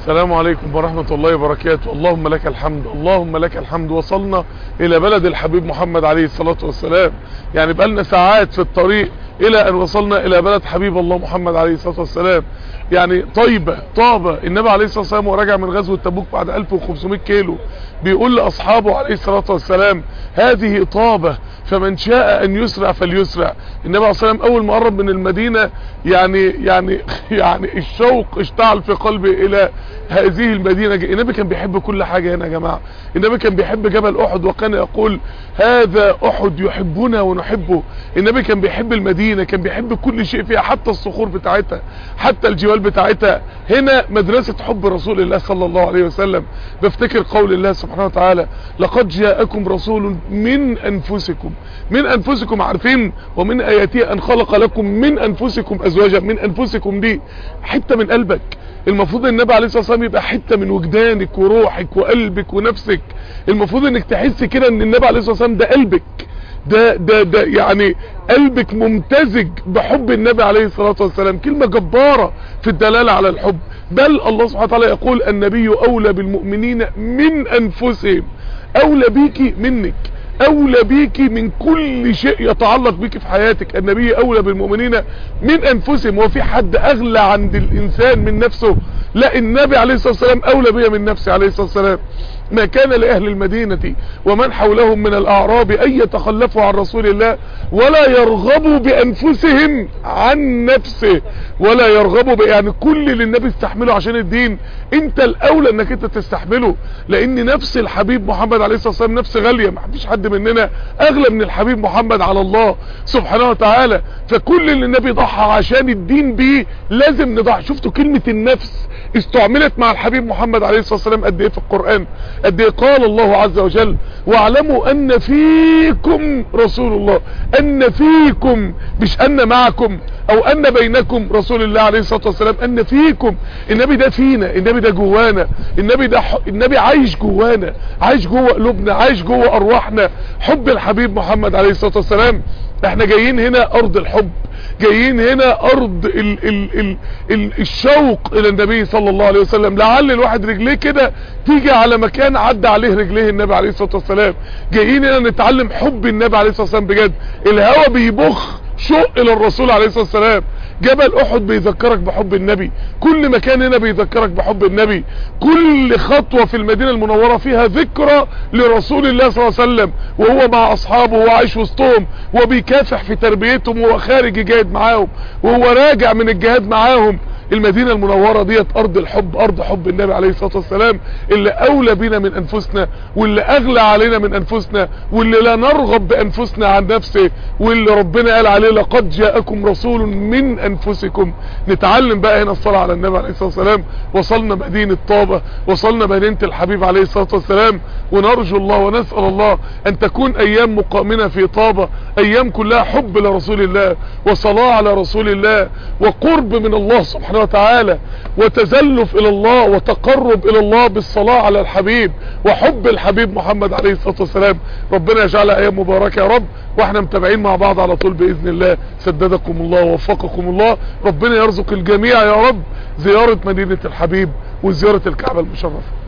السلام عليكم ورحمة الله وبركاته اللهم لك الحمد اللهم لك الحمد وصلنا الى بلد الحبيب محمد عليه الصلاة والسلام يعني بقالنا ساعات في الطريق الى ان وصلنا الى بلد حبيب الله محمد عليه الصلاة والسلام يعني طيبة طابة النبي عليه الصلاة والسلام وراجع من غزوة تبوك بعد 1500 كيلو بيقول لأصحابه عليه الصلاة والسلام هذه طابة فمن شاء ان يسرع فليسرع النبي عليه الصلاة والسلام اول ما قرب من المدينة يعني يعني يعني الشوق اشتعل في قلبه الى هذه المدينة النبي كان بيحب كل حاجة هنا يا جماعة النبي كان بيحب جبل احد وكان يقول هذا احد يحبنا ونحبه النبي كان بيحب المدينة كان بيحب كل شيء فيها حتى الصخور بتاعتها حتى الجبال بتاعتها هنا مدرسة حب رسول الله صلى الله عليه وسلم بفتكر قول الله سبحانه وتعالى لقد جاءكم رسول من انفسكم من انفسكم عارفين ومن اياته ان خلق لكم من انفسكم ازواجا من انفسكم دي حتة من قلبك المفروض النبي عليه الصلاة والسلام يبقى حتة من وجدانك وروحك وقلبك ونفسك المفروض انك تحس كده ان النبي عليه الصلاة والسلام ده قلبك ده ده ده يعني قلبك ممتزج بحب النبي عليه الصلاة والسلام كلمة جبارة في الدلالة على الحب بل الله سبحانه وتعالى يقول النبي اولى بالمؤمنين من انفسهم اولى بيكي منك اولى بيكي من كل شيء يتعلق بيكي في حياتك النبي اولى بالمؤمنين من انفسهم هو في حد اغلى عند الانسان من نفسه لا النبي عليه الصلاة والسلام اولى بيا من نفسي عليه الصلاة والسلام ما كان لأهل المدينة ومن حولهم من الأعراب أن يتخلفوا عن رسول الله ولا يرغبوا بأنفسهم عن نفسه ولا يرغبوا يعني كل اللي النبي استحمله عشان الدين انت الأولى انك انت تستحمله لأن نفس الحبيب محمد عليه الصلاة والسلام نفس غالية ما فيش حد مننا أغلى من الحبيب محمد على الله سبحانه وتعالى فكل اللي النبي ضحى عشان الدين بيه لازم نضحي شفتوا كلمة النفس استعملت مع الحبيب محمد عليه الصلاة والسلام قد ايه في القرآن قد ايه قال الله عز وجل واعلموا ان فيكم رسول الله ان فيكم مش ان معكم او ان بينكم رسول الله عليه الصلاة والسلام ان فيكم النبي ده فينا النبي ده جوانا النبي ده ح... النبي عايش جوانا عايش جوه قلوبنا عايش جوه ارواحنا حب الحبيب محمد عليه الصلاة والسلام احنا جايين هنا ارض الحب جايين هنا ارض ال ال ال ال الشوق الى النبي صلى الله عليه وسلم لعل الواحد رجليه كده تيجي على مكان عدى عليه رجليه النبي عليه الصلاة والسلام جايين هنا نتعلم حب النبي عليه الصلاة والسلام بجد الهوى بيبخ شوق الى الرسول عليه الصلاة والسلام جبل احد بيذكرك بحب النبي كل مكان هنا بيذكرك بحب النبي كل خطوة في المدينة المنورة فيها ذكرى لرسول الله صلى الله عليه وسلم وهو مع اصحابه وهو عايش وسطهم وبيكافح في تربيتهم وهو خارج يجاهد معاهم وهو راجع من الجهاد معاهم المدينة المنورة ديت ارض الحب ارض حب النبي عليه الصلاة والسلام اللي اولى بنا من انفسنا واللي اغلى علينا من انفسنا واللي لا نرغب بانفسنا عن نفسه واللي ربنا قال عليه لقد جاءكم رسول من انفسكم نتعلم بقى هنا الصلاة على النبي عليه الصلاة والسلام وصلنا مدينة طابة وصلنا مدينة الحبيب عليه الصلاة والسلام ونرجو الله ونسأل الله ان تكون ايام مقامنا في طابة ايام كلها حب لرسول الله وصلاة على رسول الله وقرب من الله سبحانه وتعالى وتزلف الى الله وتقرب الى الله بالصلاة على الحبيب وحب الحبيب محمد عليه الصلاة والسلام ربنا يجعلها ايام مباركة يا رب واحنا متابعين مع بعض على طول باذن الله سددكم الله ووفقكم الله ربنا يرزق الجميع يا رب زيارة مدينة الحبيب وزيارة الكعبة المشرفة